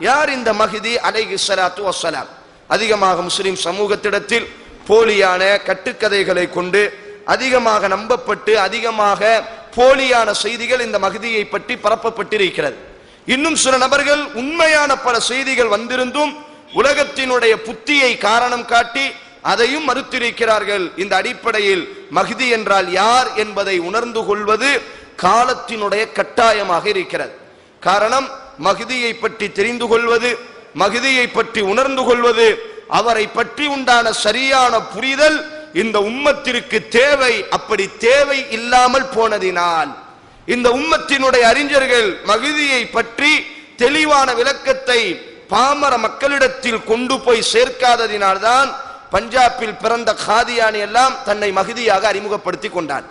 யார் இந்த மஹதி அலைஹி ஸலாத்து வஸ்ஸலாம் அதிகமாக முஸ்லிம் சமூகத்திடத்தில் போலியான கட்டுக்கதைகளை கொண்டு அதிகமாக நம்பப்பட்டு அதிகமாக போலியான செய்திகள் இந்த மகதியை பற்றி பரப்பப்பட்டிருக்கிறது இன்னும் சில நபர்கள் உண்மையான பல செய்திகள் வந்திருந்தும் உலகத்தினுடைய புத்தியை காரணம் காட்டி அதையும் மறுத்திருக்கிறார்கள் இந்த அடிப்படையில் மஹதி என்றால் யார் என்பதை உணர்ந்து கொள்வது காலத்தினுடைய கட்டாயமாக இருக்கிறது காரணம் மகிதியை பற்றி தெரிந்து கொள்வது மகிதியை பற்றி உணர்ந்து கொள்வது அவரை பற்றி உண்டான சரியான புரிதல் இந்த உம்மத்திற்கு தேவை அப்படி தேவை இல்லாமல் போனதினால் இந்த உம்மத்தினுடைய அறிஞர்கள் மகிதியை பற்றி தெளிவான விளக்கத்தை பாமர மக்களிடத்தில் கொண்டு போய் சேர்க்காததினால்தான் பஞ்சாபில் பிறந்த காதியானி எல்லாம் தன்னை மகிதியாக அறிமுகப்படுத்தி கொண்டான்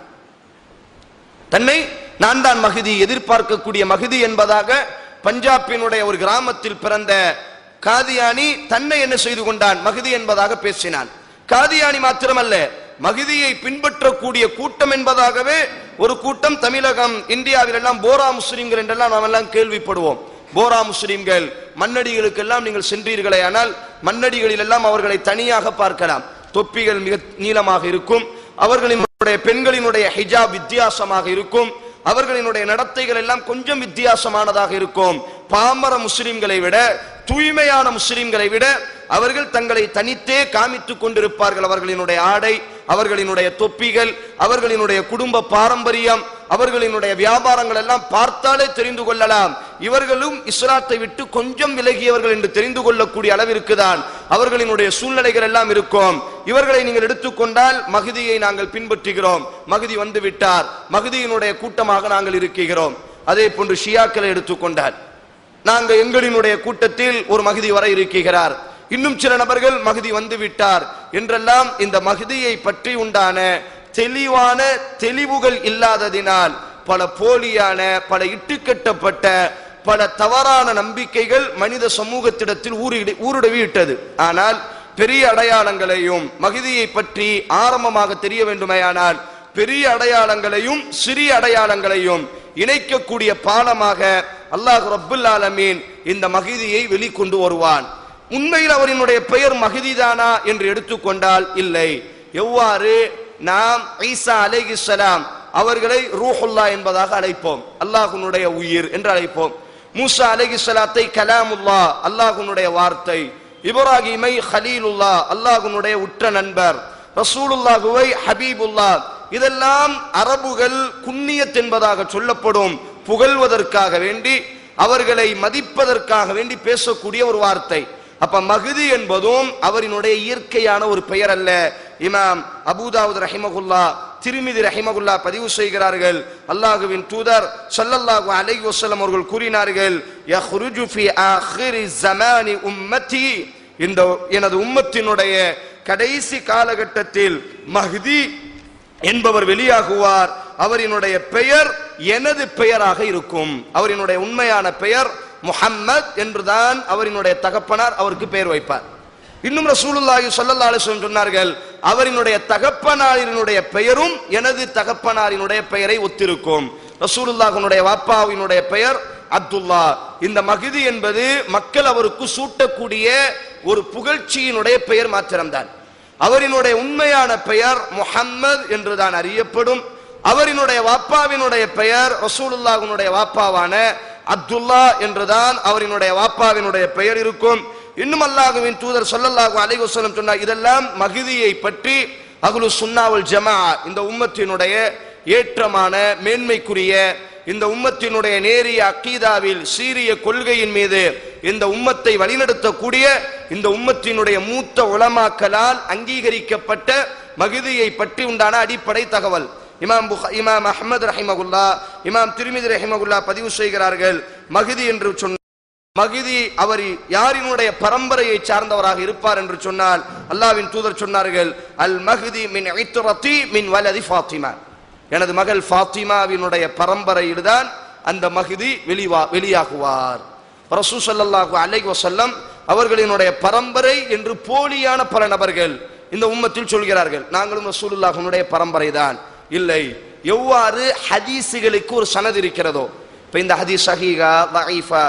தன்னை நான் தான் மகிதி எதிர்பார்க்கக்கூடிய மகிதி என்பதாக பஞ்சாபினுடைய ஒரு கிராமத்தில் பிறந்த காதியானி தன்னை என்ன செய்து கொண்டான் மகிதி என்பதாக பேசினான் காதியானி மாத்திரமல்ல மகிதியை பின்பற்றக்கூடிய கூட்டம் என்பதாகவே ஒரு கூட்டம் தமிழகம் இந்தியாவில் எல்லாம் போரா முஸ்லிம்கள் என்றெல்லாம் நாம் எல்லாம் கேள்விப்படுவோம் போரா முஸ்லிம்கள் மண்ணடிகளுக்கெல்லாம் நீங்கள் சென்றீர்களே ஆனால் மண்ணடிகளில் எல்லாம் அவர்களை தனியாக பார்க்கலாம் தொப்பிகள் மிக நீளமாக இருக்கும் அவர்களினுடைய பெண்களினுடைய ஹிஜாப் வித்தியாசமாக இருக்கும் அவர்களினுடைய நடத்தைகள் எல்லாம் கொஞ்சம் வித்தியாசமானதாக இருக்கும் பாமர முஸ்லிம்களை விட தூய்மையான முஸ்லிம்களை விட அவர்கள் தங்களை தனித்தே காமித்துக் கொண்டிருப்பார்கள் அவர்களினுடைய ஆடை அவர்களினுடைய தொப்பிகள் அவர்களினுடைய குடும்ப பாரம்பரியம் அவர்களினுடைய வியாபாரங்கள் எல்லாம் பார்த்தாலே தெரிந்து கொள்ளலாம் இவர்களும் இஸ்லாத்தை விட்டு கொஞ்சம் விலகியவர்கள் என்று தெரிந்து கொள்ளக்கூடிய அளவிற்கு தான் அவர்களினுடைய சூழ்நிலைகள் எல்லாம் இருக்கும் இவர்களை நீங்கள் எடுத்துக்கொண்டால் மகுதியை நாங்கள் பின்பற்றுகிறோம் மகுதி வந்து விட்டார் மகுதியினுடைய கூட்டமாக நாங்கள் இருக்கிறோம் அதே போன்று ஷியாக்களை எடுத்துக்கொண்டால் நாங்கள் எங்களினுடைய கூட்டத்தில் ஒரு மகுதி வர இருக்கிறார் இன்னும் சில நபர்கள் மகுதி வந்து விட்டார் என்றெல்லாம் இந்த மகுதியை பற்றி உண்டான தெளிவான தெளிவுகள் இல்லாததினால் பல போலியான பல இட்டுக்கட்டப்பட்ட பல தவறான நம்பிக்கைகள் மனித சமூகத்திடத்தில் ஊறிடு ஊருடவி விட்டது ஆனால் பெரிய அடையாளங்களையும் மகிதியை பற்றி ஆரம்பமாக தெரிய வேண்டுமேயானால் பெரிய அடையாளங்களையும் சிறிய அடையாளங்களையும் இணைக்கக்கூடிய பாலமாக அல்லாஹ் ரப்புல் ஆலமீன் இந்த மகிதியை வெளிக்கொண்டு வருவான் உண்மையில் அவரினுடைய பெயர் மகிதிதானா என்று எடுத்துக்கொண்டால் இல்லை எவ்வாறு நாம் ஈசா அலைஹிஸ்ஸலாம் அவர்களை ரூஹுல்லா என்பதாக அழைப்போம் அல்லாஹ்வுடைய உயிர் என்று அழைப்போம் மூசா அலைஹிஸ்ஸலாத்தை கலாமுல்லா அல்லாஹ்வுடைய வார்த்தை இப்ராஹிமை ஹலீலுல்லா அல்லாஹ்வுடைய உற்ற நண்பர் ரசூலுல்லாஹுவை ஹபீபுல்லா இதெல்லாம் அரபுகள் குன்னியத் என்பதாக சொல்லப்படும் புகழ்வதற்காக வேண்டி அவர்களை மதிப்பதற்காக வேண்டி பேசக்கூடிய ஒரு வார்த்தை அப்ப மகுதி என்பதும் அவரினுடைய இயற்கையான ஒரு பெயர் அல்ல இமாம் அபூதாவுத் ரஹிமகுல்லா திருமிதி ரஹிமகுல்லா பதிவு செய்கிறார்கள் அல்லாஹுவின் தூதர் ஸல்லல்லாஹு அலைஹி வஸல்லம் அவர்கள் கூறினார்கள் யஹ்ருஜு ஃபி ஆখিরি ஸமானி உம்மத்தி இந்த எனது உம்மத்தினுடைய கடைசி காலகட்டத்தில் மஹ்தி என்பவர் வெளியாகுவார் அவரினுடைய பெயர் எனது பெயராக இருக்கும் அவரினுடைய உண்மையான பெயர் முஹம்மத் என்றுதான் அவரினுடைய தகப்பனார் அவருக்கு பெயர் வைப்பார் இன்னும் ரசூலுல்லாஹி ஸல்லல்லாஹு அலைஹி வஸல்லம் சொன்னார்கள் அவரினுடைய தகப்பனாரினுடைய பெயரும் எனது தகப்பனாரினுடைய பெயரை ஒத்திருக்கும் ரசூலுல்லாஹினுடைய வாப்பாவினுடைய பெயர் அப்துல்லா இந்த மகிதி என்பது மக்கள் அவருக்கு சூட்டக்கூடிய ஒரு புகழ்ச்சியினுடைய பெயர் மாத்திரம்தான் அவரினுடைய உண்மையான பெயர் முஹம்மது என்றுதான் அறியப்படும் அவரினுடைய வாப்பாவினுடைய பெயர் ரசூலுல்லாஹினுடைய வாப்பாவான அப்துல்லா என்றுதான் அவரினுடைய வாப்பாவினுடைய பெயர் இருக்கும் இன்னும் அல்லாஹுவின் தூதர் சொல்லல்லாஹு அலைஹி வஸல்லம் சொன்னார் இதெல்லாம் மகிதியை பற்றி அகுலு சுன்னாவுல் ஜமா இந்த உம்மத்தினுடைய ஏற்றமான மேன்மைக்குரிய இந்த உம்மத்தினுடைய நேரிய அக்கீதாவில் சீரிய கொள்கையின் மீது இந்த உம்மத்தை வழிநடத்தக்கூடிய இந்த உம்மத்தினுடைய மூத்த உலமாக்களால் அங்கீகரிக்கப்பட்ட மகிதியை பற்றி உண்டான அடிப்படை தகவல் இமாம் புக இமாம் அஹ்மது ரஹிமகுல்லா இமாம் திருமிதி ரஹிமகுல்லா பதிவு செய்கிறார்கள் மகிதி என்று சொன்ன மகிதி அவர் யாரினுடைய பரம்பரையை சார்ந்தவராக இருப்பார் என்று சொன்னால் அல்லாவின் தூதர் சொன்னார்கள் அல் மஹதி மின் ஐத்துரத்தி மின் வலதி ஃபாத்திமா எனது மகள் ஃபாத்திமாவினுடைய பரம்பரையில்தான் அந்த மகிதி வெளிவா வெளியாகுவார் ரசூ ஸல்லல்லாஹு அலைஹி வஸல்லம் அவர்களினுடைய பரம்பரை என்று போலியான பல நபர்கள் இந்த உம்மத்தில் சொல்கிறார்கள் நாங்களும் ரசூலுல்லாஹினுடைய பரம்பரை தான் இல்லை எவ்வாறு ஹதீஸுகளுக்கு ஒரு சனது இருக்கிறதோ இப்ப இந்த ஹதீஸ் சஹீகா லஈஃபா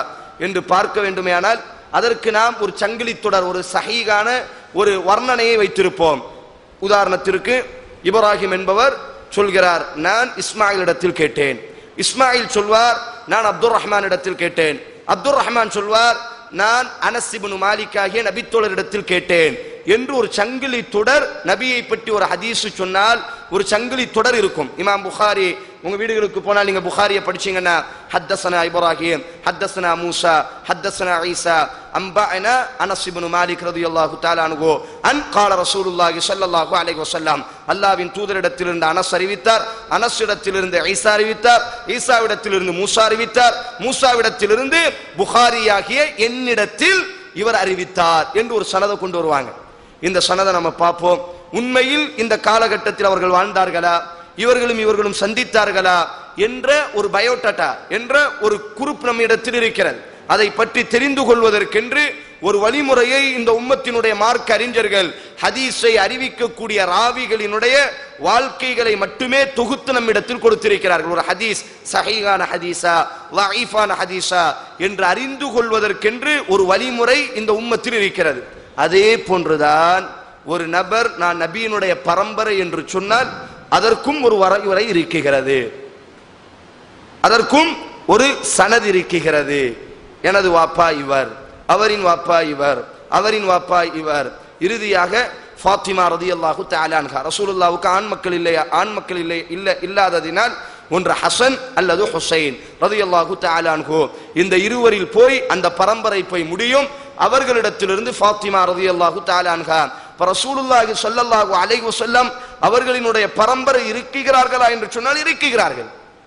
என்று பார்க்க வேண்டுமேயானால் அதற்கு நாம் ஒரு சங்கிலி தொடர் ஒரு சஹீகான ஒரு வர்ணனையை வைத்திருப்போம் உதாரணத்திற்கு இப்ராஹிம் என்பவர் சொல்கிறார் நான் இஸ்மாயில் இடத்தில் கேட்டேன் இஸ்மாயில் சொல்வார் நான் அப்துல் ரஹ்மான் இடத்தில் கேட்டேன் அப்துல் ரஹ்மான் சொல்வார் நான் அனஸ் இப்னு மாலிக் ஆகிய நபித்தோழரிடத்தில் கேட்டேன் என்று ஒரு சங்கிலி தொடர் நபியை பற்றி ஒரு ஹதீஸ் சொன்னால் ஒரு சங்கிலி தொடர் இருக்கும் இமாம் புகாரி உங்க வீடுகளுக்கு போனால் நீங்க புகாரியை படிச்சீங்கன்னா ஹத்தசனா இப்ராஹிம் ஹத்தசனா மூசா ஹத்தசனா ஈசா அம்பஅனா அனஸ் இப்னு மாலிக் ரலியல்லாஹு தஆலா அன்ஹு அன் قال رسول الله ஸல்லல்லாஹு அலைஹி வஸல்லம் அல்லாஹ்வின் தூதரிடத்திலிருந்து அனஸ் அறிவித்தார் அனஸ் இடத்திலிருந்து ஈசா அறிவித்தார் ஈசாவிடத்திலிருந்து மூசா அறிவித்தார் மூசாவிடத்திலிருந்து புகாரியாகிய என்னிடத்தில் இவர் அறிவித்தார் என்று ஒரு சனதை கொண்டு வருவாங்க இந்த சனதை நம்ம பார்ப்போம் உண்மையில் இந்த காலகட்டத்தில் அவர்கள் வாழ்ந்தார்களா இவர்களும் இவர்களும் சந்தித்தார்களா என்ற ஒரு பயோடாட்டா என்ற ஒரு குரூப் நம்மிடத்தில் இருக்கிறது அதை பற்றி தெரிந்து கொள்வதற்கென்று ஒரு வழிமுறையை இந்த உம்மத்தினுடைய மார்க்க அறிஞர்கள் ஹதீஸை அறிவிக்கக்கூடிய ராவிகளினுடைய வாழ்க்கைகளை மட்டுமே தொகுத்து நம்மிடத்தில் கொடுத்திருக்கிறார்கள் ஒரு ஹதீஸ் சஹீகான ஹதீஸா லஈஃபான ஹதீஸா என்று அறிந்து கொள்வதற்கென்று ஒரு வழிமுறை இந்த உம்மத்தில் இருக்கிறது அதே போன்றுதான் ஒரு நபர் நான் நபியினுடைய பரம்பரை என்று சொன்னால் அதற்கும் ஒரு வரைமுறை இருக்குகிறது அதற்கும் ஒரு சனது இருக்குகிறது எனது வாப்பா இவர் அவரின் வாப்பா இவர் அவரின் வாப்பா இவர் இறுதியாக ஃபாத்திமா ரதியல்லாஹு தஆலான்ஹா ரசூலுல்லாவுக்கு ஆண் மக்கள் இல்லை ஆண் மக்கள் இல்லை இல்ல இல்லாததினால் ஒன்று ஹசன் அல்லது ஹுசைன் ரதியல்லாஹு தஆலான்ஹு இந்த இருவரில் போய் அந்த பரம்பரை போய் முடியும் அவர்களிடத்திலிருந்து ஃபாத்திமா ரதியல்லாஹு தஆலான்ஹா இப்ப ரசூலுல்லாஹி ஸல்லல்லாஹு அலைஹி வஸல்லம் அவர்களினுடைய பரம்பரை இருக்குகிறார்களா என்று சொன்னால் இருக்குகிறார்கள்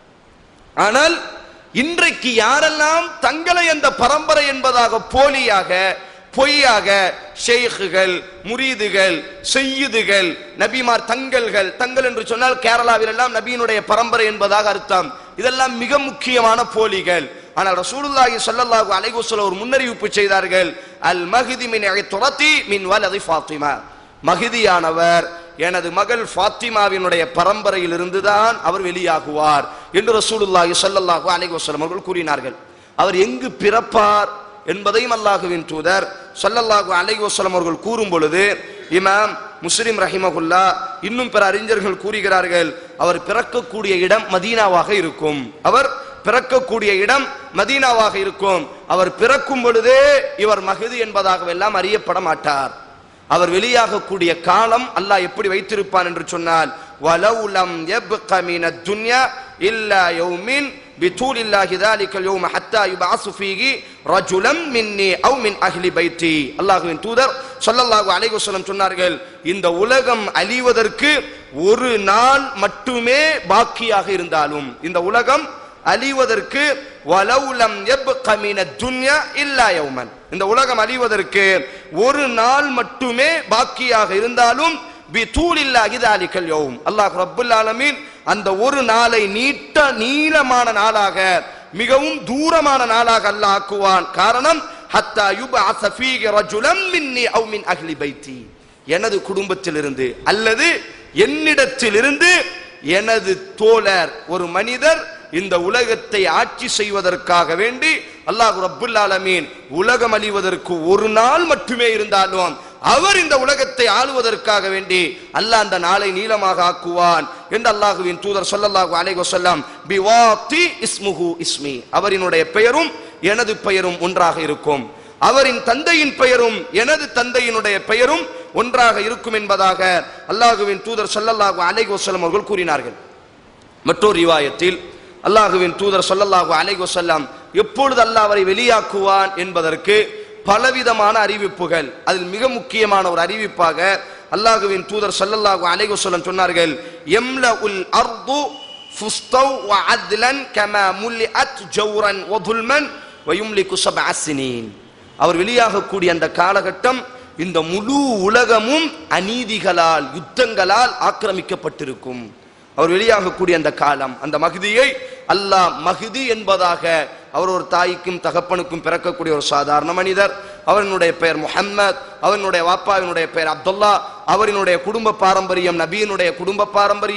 ஆனால் இன்றைக்கு யாரெல்லாம் தங்களை அந்த பரம்பரை என்பதாக போலியாக பொய்யாக ஷேக்குகள் முரீதுகள் செய்யுதுகள் நபிமார் தங்கல்கள் தங்கள் என்று சொன்னால் கேரளாவில் எல்லாம் நபியினுடைய பரம்பரை என்பதாக அர்த்தம் இதெல்லாம் மிக முக்கியமான போலிகள் ஆனால் ரசூலுல்லாஹி ஸல்லல்லாஹு அலைஹி வஸல்லம் ஒரு முன்னறிவிப்பு செய்தார்கள் அல் மஹ்தி மின் துரத்தி மின் வலதி ஃபாத்திமா மகிதியானவர் எனது மகள் ஃபாத்திமாவினுடைய பரம்பரையில் இருந்துதான் அவர் வெளியாகுவார் என்று ரசூலுல்லாஹி ஸல்லல்லாஹு அலைஹி வஸல்லம் அவர்கள் கூறினார்கள் அவர் எங்கு பிறப்பார் என்பதையும் அல்லாஹுவின் தூதர் ஸல்லல்லாஹு அலைஹி வஸல்லம் அவர்கள் கூறும் பொழுது இமாம் முஸ்லிம் ரஹிமகுல்லா இன்னும் பிற அறிஞர்கள் கூறுகிறார்கள் அவர் பிறக்கக்கூடிய இடம் மதீனாவாக இருக்கும் அவர் பிறக்கக்கூடிய இடம் மதீனாவாக இருக்கும் அவர் பிறக்கும் பொழுதே இவர் மகுதி என்பதாகவெல்லாம் அறியப்பட மாட்டார் அவர் வெளியாகக்கூடிய காலம் அல்லாஹ் எப்படி வைத்திருப்பான் என்று சொன்னால் வலவுலம் يبق من الدنيا إلا يوم بطول الله ذلك اليوم حتى يبعث فيه رجلا مني أو من أهل بيتي அல்லாஹ்வின் தூதர் ஸல்லல்லாஹு அலைஹி வஸல்லம் சொன்னார்கள் இந்த உலகம் அழிவதற்கு ஒரு நாள் மட்டுமே பாக்கியாக இருந்தாலும் இந்த உலகம் அழிவதற்கு வலவுலம் எப்க மின துன்யா இல்லா யௌமன் இந்த உலகம் அழிவதற்கு ஒரு நாள் மட்டுமே பாக்கியாக இருந்தாலும் பி தூளில்லா கிதாலிக்கல் யௌம் அல்லாஹ் ரப்புல் ஆலமீன் அந்த ஒரு நாளை நீட்ட நீளமான நாளாக மிகவும் தூரமான நாளாக அல்லாஹ் ஆக்குவான் காரணம் ஹத்தா யுபஅஸ ஃபீஹி ரஜுலம் மின்னி அவ் மின் அஹ்லி பைத்தி எனது குடும்பத்திலிருந்து அல்லது என்னிடத்திலிருந்து எனது தோழர் ஒரு மனிதர் இந்த உலகத்தை ஆட்சி செய்வதற்காக வேண்டி அல்லாஹ் ரப்புல் ஆலமீன் உலகம் அழிவதற்கு ஒரு நாள் மட்டுமே இருந்தாலும் அவர் இந்த உலகத்தை ஆளுவதற்காக வேண்டி அல்லாஹ் அந்த நாளை நீளமாக ஆக்குவான் என்று அல்லாஹுவின் தூதர் ஸல்லல்லாஹு அலைஹி வஸல்லம் பிவாத்தி இஸ்முஹு இஸ்மி அவரினுடைய பெயரும் எனது பெயரும் ஒன்றாக இருக்கும் அவரின் தந்தையின் பெயரும் எனது தந்தையினுடைய பெயரும் ஒன்றாக இருக்கும் என்பதாக அல்லாஹுவின் தூதர் ஸல்லல்லாஹு அலைஹி வஸல்லம் அவர்கள் கூறினார்கள் மற்றொரு ரிவாயத்தில் அல்லாஹுவின் தூதர் ஸல்லல்லாஹு அலைஹி வஸல்லம் எப்பொழுது அல்லாஹ் அவரை வெளியாக்குவான் என்பதற்கு பலவிதமான அறிவிப்புகள் அதில் மிக முக்கியமான ஒரு அறிவிப்பாக அல்லாஹுவின் தூதர் ஸல்லல்லாஹு அலைஹி வஸல்லம் சொன்னார்கள் எம்ல உல் அர்து ஃபுஸ்தவ் வ அத்லன் கமா முல்லிஅத் ஜௌரன் வ துல்மன் வ யும்லிகு சப்அ சினீன் அவர் வெளியாகக்கூடிய அந்த காலகட்டம் இந்த முழு உலகமும் அநீதிகளால் யுத்தங்களால் ஆக்கிரமிக்கப்பட்டிருக்கும் அவர் வெளியாகக்கூடிய அந்த காலம் அந்த மகிதியை அல்லாஹ் மகிதி என்பதாக அவர் ஒரு தாய்க்கும் தகப்பனுக்கும் பிறக்கக்கூடிய ஒரு சாதாரண மனிதர் அவரினுடைய பெயர் முஹம்மத் அவரினுடைய வாப்பாவினுடைய பெயர் அப்துல்லா அவரினுடைய குடும்ப பாரம்பரியம் நபியினுடைய குடும்ப பாரம்பரியம்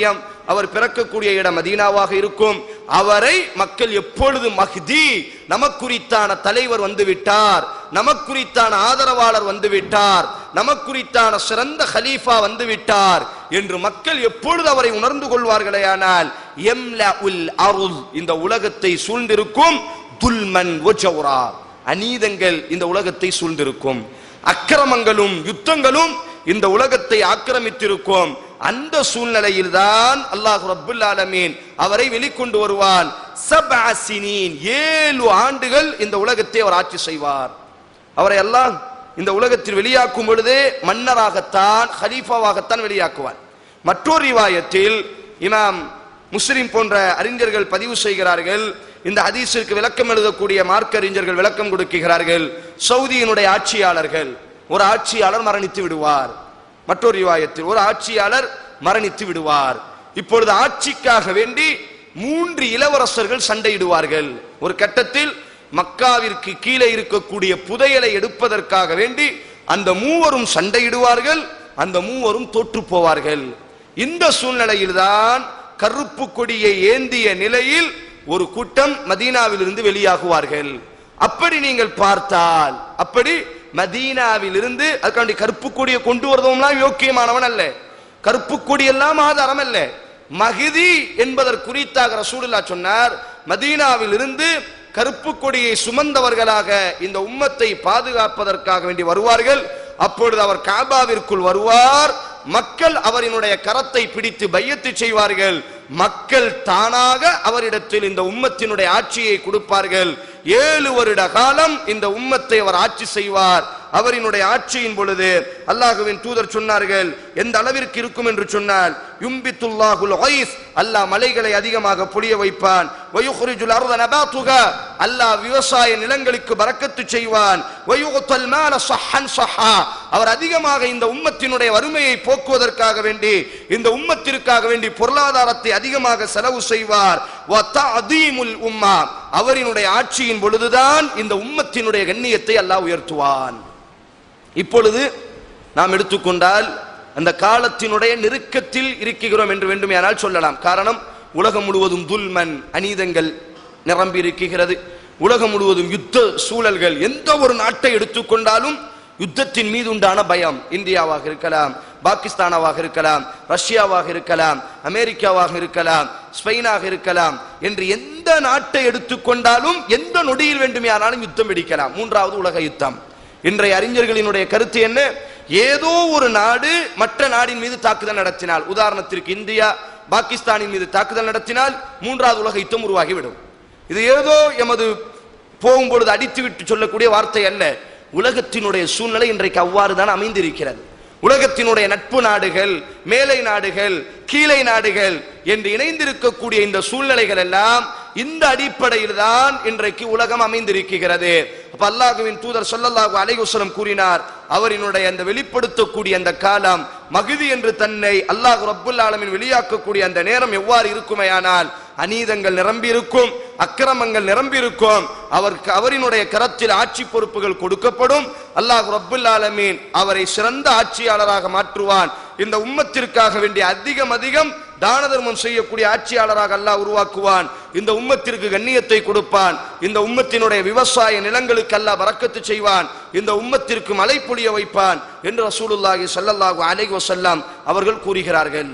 அவர் பிறக்கக்கூடிய இடம் மதீனாவாக இருக்கும் அவரை மக்கள் எப்பொழுது மஹ்தி நமக்குரித்தான தலைவர் வந்து விட்டார் நமக்குரித்தான ஆதரவாளர் வந்து விட்டார் நமக்குரித்தான சிறந்த ஹலீஃபா வந்து விட்டார் என்று மக்கள் எப்பொழுது அவரை உணர்ந்து கொள்வார்களேயானால் எம்ல உல் அருள் இந்த உலகத்தை சூழ்ந்திருக்கும் துல்மன் ஒஜௌரா அநீதங்கள் இந்த உலகத்தை சூழ்ந்திருக்கும் அக்கிரமங்களும் யுத்தங்களும் இந்த உலகத்தை ஆக்கிரமித்திருக்கும் அந்த சூழ்நிலையில் தான் அல்லாஹ் ரப்புல் ஆலமீன் அவரை வெளிக்கொண்டு வருவான் சப்அ சினீன் ஏழு ஆண்டுகள் இந்த உலகத்தை அவர் ஆட்சி செய்வார் அவரை எல்லாம் இந்த உலகத்தில் வெளியாக்கும் பொழுதே மன்னராகத்தான் ஹலீஃபாவாகத்தான் வெளியாக்குவார் மற்றொரு ரிவாயத்தில் இமாம் முஸ்லிம் போன்ற அறிஞர்கள் பதிவு செய்கிறார்கள் இந்த ஹதீஸிற்கு விளக்கம் எழுதக்கூடிய மார்க்க அறிஞர்கள் விளக்கம் கொடுக்கிறார்கள் சவுதியினுடைய ஆட்சியாளர்கள் ஒரு ஆட்சியாளர் மரணித்து விடுவார் மற்றொரு ரிவாயத்தில் ஒரு ஆட்சியாளர் மரணித்து விடுவார் இப்பொழுது ஆட்சிக்காக வேண்டி மூன்று இளவரசர்கள் சண்டையிடுவார்கள் ஒரு கட்டத்தில் மக்காவிற்கு கீழே இருக்கக்கூடிய புதையலை எடுப்பதற்காக வேண்டி அந்த மூவரும் சண்டையிடுவார்கள் அந்த மூவரும் தோற்று போவார்கள் இந்த சூழ்நிலையில்தான் கருப்பு கொடியை ஏந்திய நிலையில் ஒரு கூட்டம் மதீனாவிலிருந்து வெளியாகுவார்கள் அப்படி நீங்கள் பார்த்தால் அப்படி மதீனாவிலிருந்து அதுக்காண்டி கருப்பு கொடியை கொண்டு வருவதும்லாம் யோக்கியமானவன் அல்ல கருப்பு கொடி எல்லாம் ஆதாரம் அல்ல மகிதி என்பதற்குறித்தாக ரசூலுல்லா சொன்னார் மதீனாவில் இருந்து கருப்பு கொடியை சுமந்தவர்களாக இந்த உம்மத்தை பாதுகாப்பதற்காக வேண்டி வருவார்கள் அப்பொழுது அவர் காபாவிற்குள் வருவார் மக்கள் அவரினுடைய கரத்தை பிடித்து பையத்து செய்வார்கள் மக்கள் தானாக அவரிடத்தில் இந்த உம்மத்தினுடைய ஆட்சியை கொடுப்பார்கள் ஏழு வருட காலம் இந்த உம்மத்தை அவர் ஆட்சி செய்வார் அவரினுடைய ஆட்சியின் பொழுது அல்லாஹுவின் தூதர் சொன்னார்கள் எந்த அளவிற்கு இருக்கும் என்று சொன்னால் யும்பித்துல்லாஹுல் ஒய்ஸ் அல்லாஹ் மலைகளை அதிகமாக பொழிய வைப்பான் வயுஹ்ரிஜுல் அர்த நபாத்துகா அல்லாஹ் விவசாய நிலங்களுக்கு பறக்கத்து செய்வான் வயுகுத்தல் மால ஸஹன் ஸஹா அவர் அதிகமாக இந்த உம்மத்தினுடைய வறுமையை போக்குவதற்காக வேண்டி இந்த உம்மத்திற்காக வேண்டி பொருளாதாரத்தை அதிகமாக செலவு செய்வார் வதஅதீமுல் உம்மா அவரினுடைய ஆட்சியின் பொழுதுதான் இந்த உம்மத்தினுடைய கண்ணியத்தை அல்லாஹ் உயர்த்துவான் இப்பொழுது நாம் எடுத்துக்கொண்டால் அந்த காலத்தினுடைய நெருக்கத்தில் இருக்கிறோம் என்று வேண்டுமேயானால் சொல்லலாம் காரணம் உலகம் முழுவதும் துல்மன் அநீதங்கள் நிரம்பி இருக்கிறது உலகம் முழுவதும் யுத்த சூழல்கள் எந்த ஒரு நாட்டை எடுத்துக்கொண்டாலும் யுத்தத்தின் மீது உண்டான பயம் இந்தியாவாக இருக்கலாம் பாகிஸ்தானாவாக இருக்கலாம் ரஷ்யாவாக இருக்கலாம் அமெரிக்காவாக இருக்கலாம் ஸ்பெயினாக இருக்கலாம் என்று எந்த நாட்டை எடுத்துக்கொண்டாலும் எந்த நொடியில் வேண்டுமேயானாலும் யுத்தம் வெடிக்கலாம் மூன்றாவது உலக யுத்தம் இன்றைய அறிஞர்களினுடைய கருத்து என்ன ஏதோ ஒரு நாடு மற்ற நாடின் மீது தாக்குதல் நடத்தினால் உதாரணத்திற்கு இந்தியா பாகிஸ்தானின் மீது தாக்குதல் நடத்தினால் மூன்றாவது உலக யுத்தம் உருவாகிவிடும் இது ஏதோ எமது போகும்பொழுது அடித்து விட்டு சொல்லக்கூடிய வார்த்தை அல்ல உலகத்தினுடைய சூழ்நிலை இன்றைக்கு அவ்வாறு தான் அமைந்திருக்கிறது உலகத்தினுடைய நட்பு நாடுகள் மேலை நாடுகள் கீழை நாடுகள் என்று இணைந்திருக்கக்கூடிய இந்த சூழ்நிலைகள் எல்லாம் இந்த அடிப்படையில் தான் இன்றைக்கு உலகம் அமைந்திருக்கிறது அப்ப அல்லாஹுவின் தூதர் ஸல்லல்லாஹு அலைஹி வஸல்லம் கூறினார் அவரினுடைய அந்த வெளிப்படுத்தக்கூடிய அந்த காலம் மகிதி என்று தன்னை அல்லாஹ் ரப்புல் ஆலமீன் வெளியாக்கக்கூடிய அந்த நேரம் எவ்வாறு இருக்குமேயானால் அநீதங்கள் நிரம்பி இருக்கும் அக்கிரமங்கள் நிரம்பி இருக்கும் அவருக்கு அவரினுடைய கரத்தில் ஆட்சி பொறுப்புகள் கொடுக்கப்படும் அல்லாஹ் ரப்புல் ஆலமீன் அவரை சிறந்த ஆட்சியாளராக மாற்றுவான் இந்த உம்மத்திற்காக வேண்டிய அதிகம் அதிகம் தான தர்மம் செய்யக்கூடிய ஆட்சியாளராக அல்லாஹ் உருவாக்குவான் இந்த உம்மத்திற்கு கண்ணியத்தை கொடுப்பான் இந்த உம்மத்தினுடைய விவசாய நிலங்களுக்கு அல்லாஹ் வரக்கத்து செய்வான் இந்த உம்மத்திற்கு மழை பொழிய வைப்பான் என்று ரசூலுல்லாஹி ஸல்லல்லாஹு அலைஹி வஸல்லம் அவர்கள் கூறுகிறார்கள்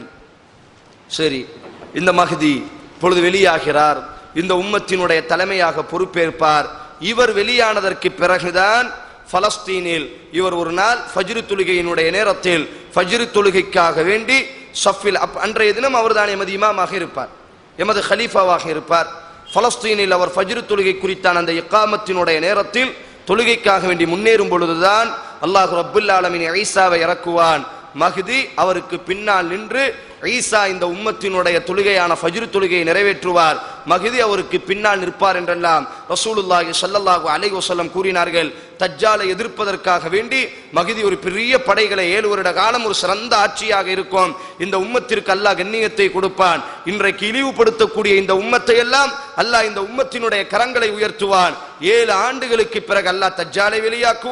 சரி இந்த மஹதி பொழுது வெளியாகிறார் இந்த உம்மத்தினுடைய தலைமையாக பொறுப்பேற்பார் இவர் வெளியானதற்கு பிறகுதான் பலஸ்தீனில் இவர் ஒரு நாள் ஃபஜ்ரு தொழுகையினுடைய நேரத்தில் ஃபஜ்ரு தொழுகைக்காக வேண்டி சஃபில் அப் அன்றைய தினம் அவர்தான் எமது இமாமாக இருப்பார் எமது ஹலீஃபாவாக இருப்பார் பலஸ்தீனில் அவர் ஃபஜ்ரு தொழுகை குறித்தான அந்த இக்காமத்தினுடைய நேரத்தில் தொழுகைக்காக வேண்டி முன்னேறும் பொழுதுதான் அல்லாஹ் ரப்புல் ஆலமின் ஐசாவை இறக்குவான் மஹ்தி அவருக்கு பின்னால் நின்று ஈசா இந்த உம்மத்தினுடைய தொழுகையான ஃபஜ்ரு தொழுகையை நிறைவேற்றுவார் மகிதி அவருக்கு பின்னால் நிற்பார் என்றெல்லாம் ரசூலுல்லாஹி ஸல்லல்லாஹு அலைஹி வஸல்லம் கூறினார்கள் தஜ்ஜாலை எதிர்ப்பதற்காக வேண்டி மகிதி ஒரு பெரிய படைகளை ஏழு வருட காலம் ஒரு சிறந்த ஆட்சியாக இருக்கும் இந்த உம்மத்திற்கு அல்லாஹ் கண்ணியத்தை கொடுப்பான் இன்றைக்கு இழிவுபடுத்தக்கூடிய இந்த உம்மத்தை எல்லாம் அல்லாஹ் இந்த உம்மத்தினுடைய கரங்களை உயர்த்துவான் ஏழு ஆண்டுகளுக்கு பிறகு அல்லாஹ் தஜ்ஜாலை வெளியாக்குவான்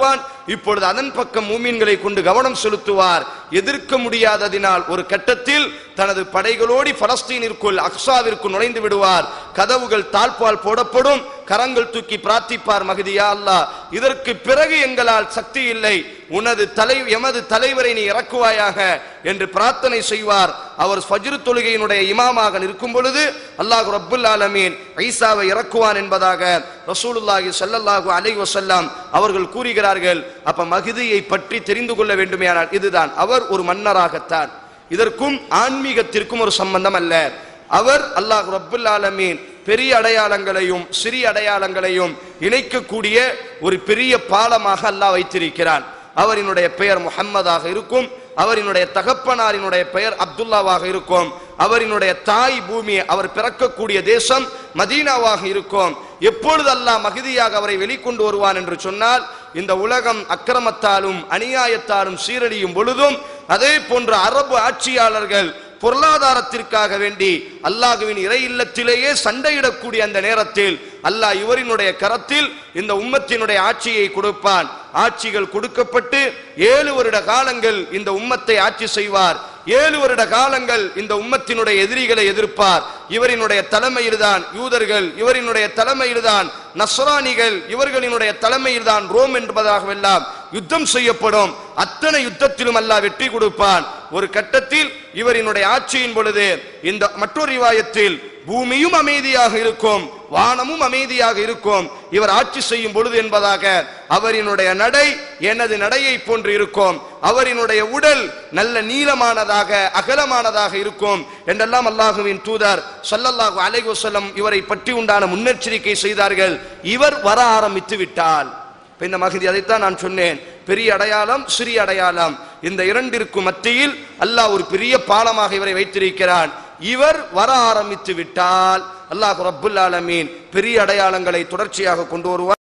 இப்பொழுது அதன் பக்கம் மூமின்களை கொண்டு கவனம் செலுத்துவார் எதிர்க்க முடியாததினால் ஒரு கட்டத்தில் தனது படைகளோடி பலஸ்தீனிற்குள் அக்ஸாவிற்கு நுழைந்து விடுவார் கதவுகள் தாழ்பால் போடப்படும் கரங்கள் தூக்கி பிரார்த்திப்பார் மகதியா அல்லாஹ் இதற்கு பிறகு எங்களால் சக்தி இல்லை உனது தலை எமது தலைவரை நீ இறக்குவாயாக என்று பிரார்த்தனை செய்வார் அவர் ஃபஜ்ர் தொழுகையினுடைய இமாமாக நிற்கும் பொழுது அல்லாஹ் ரப்புல் ஆலமீன் ஐசாவை இறக்குவான் என்பதாக ரசூலுல்லாஹி ஸல்லல்லாஹு அலைஹி வஸல்லம் அவர்கள் கூறுகிறார்கள் அப்ப மகிதியை பற்றி தெரிந்து கொள்ள வேண்டுமேயானால் இதுதான் அவர் ஒரு மன்னராகத்தான் இதற்கும் ஆன்மீகத்திற்கும் ஒரு சம்பந்தம் அல்ல அவர் அல்லாஹ் ரப்புல் ஆலமீன் பெரிய அடையாளங்களையும் சிறிய அடையாளங்களையும் இணைக்கக்கூடிய ஒரு பெரிய பாலமாக அல்லாஹ் வைத்திருக்கிறான் அவரினுடைய பெயர் முஹம்மதாக இருக்கும் அவரினுடைய தகப்பனாரினுடைய பெயர் அப்துல்லாவாக இருக்கும் அவரினுடைய தாய் பூமி அவர் பிறக்கக்கூடிய தேசம் மதீனாவாக இருக்கும் எப்பொழுது அல்லாஹ் மகிதியாக அவரை வெளிக்கொண்டு வருவான் என்று சொன்னால் இந்த உலகம் அக்கிரமத்தாலும் அநியாயத்தாலும் சீரழியும் பொழுதும் அதே போன்ற அரபு ஆட்சியாளர்கள் பொருளாதாரத்திற்காக வேண்டி அல்லாஹுவின் இறை இல்லத்திலேயே சண்டையிடக்கூடிய அந்த நேரத்தில் அல்லாஹ் இவரினுடைய கரத்தில் இந்த உம்மத்தினுடைய ஆட்சியை கொடுப்பான் ஆட்சிகள் கொடுக்கப்பட்டு ஏழு வருட காலங்கள் இந்த உம்மத்தை ஆட்சி செய்வார் ஏழு வருட காலங்கள் இந்த உம்மத்தினுடைய எதிரிகளை எதிர்ப்பார் இவரினுடைய தலைமையில்தான் யூதர்கள் இவரினுடைய தலைமையில்தான் நஸ்ரானிகள் இவர்களினுடைய தலைமையில்தான் ரோம் என்பதாகவெல்லாம் யுத்தம் செய்யப்படும் அத்தனை யுத்தத்திலும் அல்லாஹ் வெற்றி கொடுப்பான் ஒரு கட்டத்தில் இவரினுடைய ஆட்சியின் பொழுது இந்த மற்றொரு ரிவாயத்தில் பூமியும் அமைதியாக இருக்கும் வானமும் அமைதியாக இருக்கும் இவர் ஆட்சி செய்யும் பொழுது என்பதாக அவரினுடைய நடை எனது நடையை போன்று இருக்கும் அவரினுடைய உடல் நல்ல நீளமானதாக அகலமானதாக இருக்கும் என்றெல்லாம் அல்லாஹுவின் தூதர் ஸல்லல்லாஹு அலைஹி வஸல்லம் இவரை பற்றி உண்டான முன்னெச்சரிக்கை செய்தார்கள் இவர் வர ஆரம்பித்து விட்டால் இப்ப இந்த மகிதி அதைத்தான் நான் சொன்னேன் பெரிய அடையாளம் சிறிய அடையாளம் இந்த இரண்டிற்கு மத்தியில் அல்லாஹ் ஒரு பெரிய பாலமாக இவரை வைத்திருக்கிறான் இவர் வர ஆரம்பித்து விட்டால் அல்லாஹ் ரப்புல் ஆலமீன் பெரிய அடையாளங்களை தொடர்ச்சியாக கொண்டு வருவார்